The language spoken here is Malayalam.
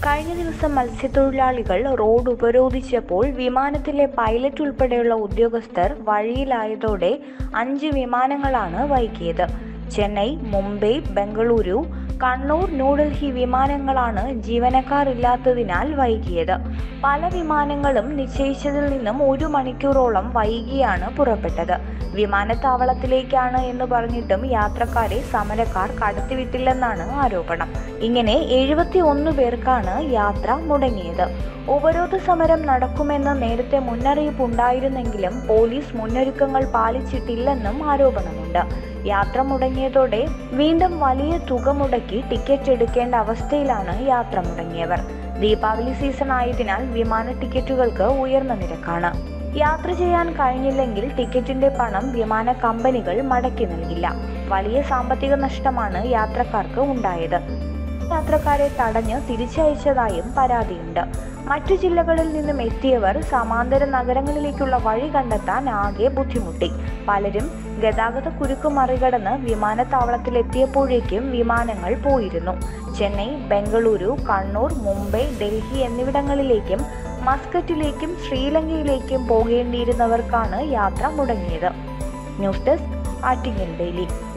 കഴിഞ്ഞ ദിവസം മത്സ്യത്തൊഴിലാളികൾ റോഡ് ഉപരോധിച്ചപ്പോൾ വിമാനത്തിലെ പൈലറ്റ് ഉൾപ്പെടെയുള്ള ഉദ്യോഗസ്ഥർ വഴിയിലായതോടെ അഞ്ച് വിമാനങ്ങളാണ് വൈകിയത് ചെന്നൈ മുംബൈ ബംഗളൂരു കണ്ണൂർ ന്യൂഡൽഹി വിമാനങ്ങളാണ് ജീവനക്കാർ ഇല്ലാത്തതിനാൽ വൈകിയത് പല വിമാനങ്ങളും നിശ്ചയിച്ചതിൽ നിന്നും ഒരു മണിക്കൂറോളം വൈകിയാണ് പുറപ്പെട്ടത് വിമാനത്താവളത്തിലേക്കാണ് എന്ന് പറഞ്ഞിട്ടും യാത്രക്കാരെ സമരക്കാർ കടത്തിവിട്ടില്ലെന്നാണ് ആരോപണം ഇങ്ങനെ എഴുപത്തി ഒന്ന് പേർക്കാണ് യാത്ര മുടങ്ങിയത് ഉപരോധ സമരം നടക്കുമെന്ന് നേരത്തെ മുന്നറിയിപ്പ് ഉണ്ടായിരുന്നെങ്കിലും പോലീസ് മുന്നൊരുക്കങ്ങൾ പാലിച്ചിട്ടില്ലെന്നും ആരോപണമുണ്ട് യാത്ര മുടങ്ങിയതോടെ വീണ്ടും വലിയ തുക മുടക്കി ടിക്കറ്റ് എടുക്കേണ്ട അവസ്ഥയിലാണ് യാത്ര മുടങ്ങിയവർ ദീപാവലി സീസൺ ആയതിനാൽ വിമാന ടിക്കറ്റുകൾക്ക് ഉയർന്ന നിരക്കാണ് യാത്ര ചെയ്യാൻ കഴിഞ്ഞില്ലെങ്കിൽ ടിക്കറ്റിന്റെ പണം വിമാന കമ്പനികൾ മടക്കി നൽകില്ല വലിയ സാമ്പത്തിക നഷ്ടമാണ് യാത്രക്കാർക്ക് ഉണ്ടായത് യാത്രക്കാരെ തടഞ്ഞ് തിരിച്ചയച്ചതായും പരാതിയുണ്ട് മറ്റു ജില്ലകളിൽ നിന്നും എത്തിയവർ സമാന്തര നഗരങ്ങളിലേക്കുള്ള വഴി കണ്ടെത്താൻ ആകെ ബുദ്ധിമുട്ടി പലരും ഗതാഗത കുരുക്ക് മറികടന്ന് വിമാനത്താവളത്തിലെത്തിയപ്പോഴേക്കും വിമാനങ്ങൾ പോയിരുന്നു ചെന്നൈ ബംഗളൂരു കണ്ണൂർ മുംബൈ ഡൽഹി എന്നിവിടങ്ങളിലേക്കും മസ്കറ്റിലേക്കും ശ്രീലങ്കയിലേക്കും പോകേണ്ടിയിരുന്നവർക്കാണ് യാത്ര മുടങ്ങിയത് ന്യൂസ് ഡെസ്ക് ആറ്റിങ്ങൽ ഡെയിലി